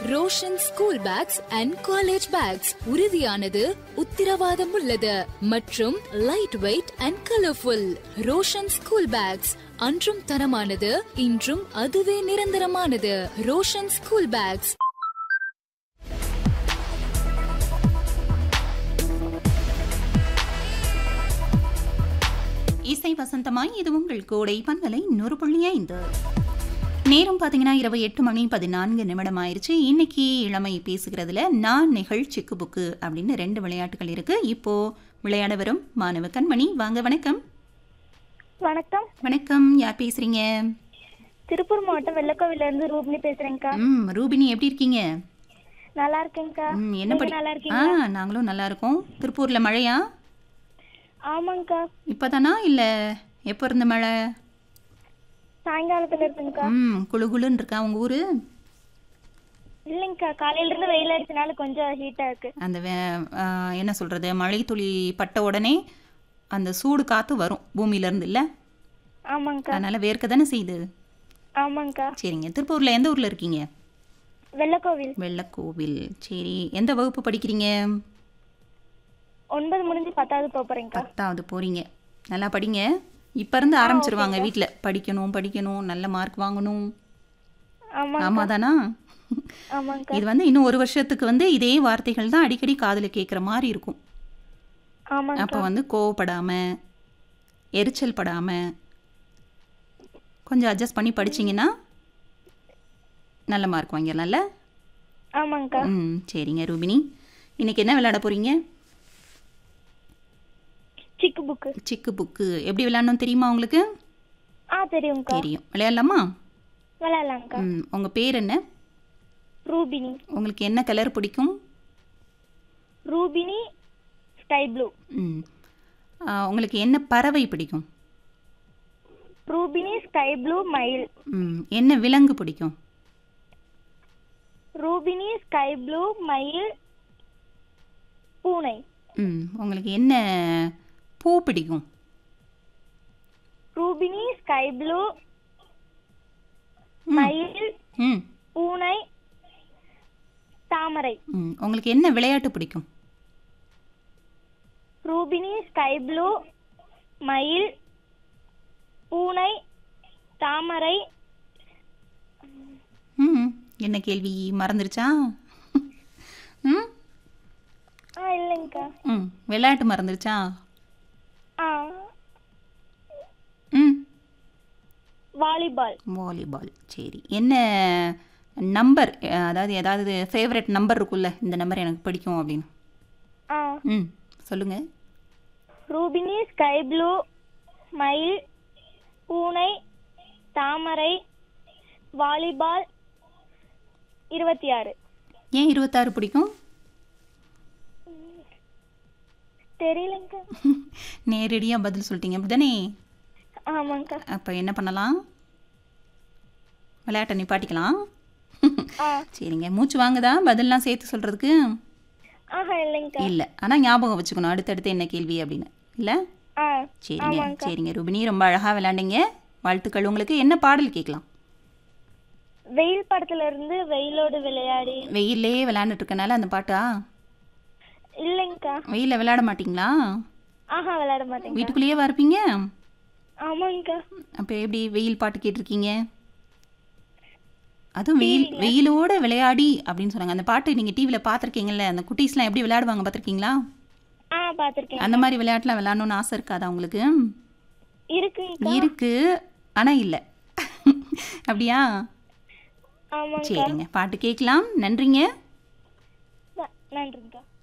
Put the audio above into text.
Roshan school bags and college bags உறுதியானது உத்தரவாதம் உள்ளது மற்றும் light weight and colourful Roshan school bags அன்றும் தரமானது இன்றும் அதுவே நிரந்தரமானது ரோஷன் ஸ்கூல் பேக்ஸ் இசை வசந்தமாய் இது உங்கள் கோடை பண்பலை நூறு புள்ளி ஐந்து நேரம் பார்த்தீங்கன்னா இரவு எட்டு மணி பதினான்கு நிமிடம் ஆயிடுச்சு இன்னைக்கு இளமை பேசுகிறதுல நான் நிகழ்ச்சிக்கு புக்கு அப்படின்னு ரெண்டு விளையாட்டுகள் இருக்கு இப்போ விளையாட வரும் மாணவ கண்மணி வாங்க வணக்கம் வணக்கம் வணக்கம் யார் பேசுறீங்க திருப்பூர் மாவட்டம் வெள்ளக்கோவில இருந்து ரூபினி பேசுறேங்க்கா ம் ரூபினி எப்படி இருக்கீங்க நல்லா இருக்கேங்க்கா ம் என்ன நீங்க படி நல்லா ஆ இருக்கீங்க நாங்களும் நல்லா இருக்கோம் திருப்பூர்ல மழையா ஆமாங்கக்கா இப்போதானா இல்லை எப்போ இருந்த மழை சாயங்காலத்துல இருக்குங்கக்கா ம் குளு குளுன்னு இருக்கா உங்க ஊரு இல்லைங்கக்கா காலையில இருந்து வெயில் அடிச்சனால கொஞ்சம் ஹீட்டா இருக்கு அந்த வே- ஆ, என்ன சொல்கிறது மழை துளி பட்ட உடனே அந்த சூடு காற்று வரும் பூமியிலேருந்து இல்லை ஆமாங்கக்கா அதனால் வேர்க்க தானே செய்யுது ஆமாங்கக்கா சரிங்க திருப்பூரில் எந்த ஊரில் இருக்கீங்க வெள்ளக்கோவில் வெள்ளக்கோவில் சரி எந்த வகுப்பு படிக்கிறீங்க ஒன்பது முடிஞ்சு பத்தாவது போக போறேங்க்கா பத்தாவது போகிறீங்க நல்லா படிங்க இப்போ இருந்து ஆரம்பிச்சிருவாங்க வீட்டில் படிக்கணும் படிக்கணும் நல்ல மார்க் வாங்கணும் ஆமா ஆமாம் தானா ஆமாங்கக்கா இது வந்து இன்னும் ஒரு வருஷத்துக்கு வந்து இதே வார்த்தைகள் தான் அடிக்கடி காதில் கேட்குற மாதிரி இருக்கும் ஆமாங்க அப்போ வந்து கோவப்படாமல் எரிச்சல் படாமல் கொஞ்சம் அட்ஜஸ்ட் பண்ணி படிச்சீங்கன்னா நல்ல மார்க் வாங்கிடலாம்ல ஆமாங்கக்கா ம் சரிங்க ரூபினி இன்னைக்கு என்ன விளையாட போகிறீங்க சிக்கு புக்கு சிக்கு புக்கு எப்படி விளையாடணும் தெரியுமா உங்களுக்கு ஆ தெரியுங்கக்கா தெரியும் விளையாடலாமா விளையாடலாங்கக்கா ம் உங்கள் பேர் என்ன ரூபினி உங்களுக்கு என்ன கலர் பிடிக்கும் ரூபினி ஸ்கை ப்ளூ ம் ஆ, உங்களுக்கு என்ன பறவை பிடிக்கும் ரூபினி ஸ்கை ப்ளூ மயில் ம் என்ன விலங்கு பிடிக்கும் ரூபினி ஸ்கை ப்ளூ மயில் பூனை ம் உங்களுக்கு என்ன பூ பிடிக்கும் ரூபினி ஸ்கை ப்ளூ மயில் ம் பூனை தாமரை ம் உங்களுக்கு என்ன விளையாட்டு பிடிக்கும் ரூபினி ஸ்கை ப்ளூ மயில் பூனை தாமரை ம் என்ன கேள்வி மறந்துருச்சா ம் ஆ இல்லைங்கக்கா ம் விளையாட்டு மறந்துருச்சா ஆ ம் வாலிபால் வாலிபால் சரி என்ன நம்பர் அதாவது ஏதாவது ஃபேவரட் நம்பர் இருக்குல்ல இந்த நம்பர் எனக்கு பிடிக்கும் அப்படின்னு ஆ ம் சொல்லுங்கள் ரூபினி ஸ்கை ப்ளூ மயில் பூனை தாமரை வாலிபால் இருபத்தி ஆறு ஏன் இருபத்தாறு பிடிக்கும் தெரியலங்கக்கா நேரடியாக பதில் சொல்லிட்டீங்க அப்படிதானே ஆமாங்கக்கா அப்போ என்ன பண்ணலாம் விளையாட்டை நிப்பாட்டிக்கலாம் ஆ சரிங்க மூச்சு வாங்குதா பதில்லாம் சேர்த்து சொல்கிறதுக்கு ஆஹா இல்லைங்கக்கா இல்லை ஆனால் ஞாபகம் வச்சுக்கணும் அடுத்தடுத்து என்ன கேள்வி அப்படின்னு இல்லை ஆ சரிங்க ஆமாங்கக்கா சரிங்க ருபினி ரொம்ப அழகாக விளையாண்டீங்க வாழ்த்துக்கள் உங்களுக்கு என்ன பாடல் கேட்கலாம் வெயில் படத்துல இருந்து வெயிலோடு விளையாடி வெயிலே விளையாண்டுட்டு இருக்கனால அந்த பாட்டா இல்லைங்கக்கா வெயிலில் விளையாட மாட்டீங்களா ஆஹா விளையாட மாட்டேங்க வீட்டுக்குள்ளேயே இருப்பீங்க ஆமாங்கக்கா அப்போ எப்படி வெயில் பாட்டு கேட்டிருக்கீங்க அதுவும் வெயில் வெயிலோட விளையாடி அப்படின்னு சொன்னாங்க அந்த பாட்டு நீங்கள் டிவியில் பார்த்துருக்கீங்கல்ல அந்த குட்டீஸ்லாம் எப்படி விளையாடுவாங்க பார்த்துருக்கீங்களா ஆ பார்த்துருக்கேன் அந்த மாதிரி விளையாட்டுலாம் விளையாடணும்னு ஆசை இருக்காதா உங்களுக்கு இருக்குங்கக்கா இருக்கு ஆனால் இல்லை அப்படியா ஆமாங்கக்கா சரிங்க பாட்டு கேட்கலாம் நன்றிங்க ந- நன்றிங்கக்கா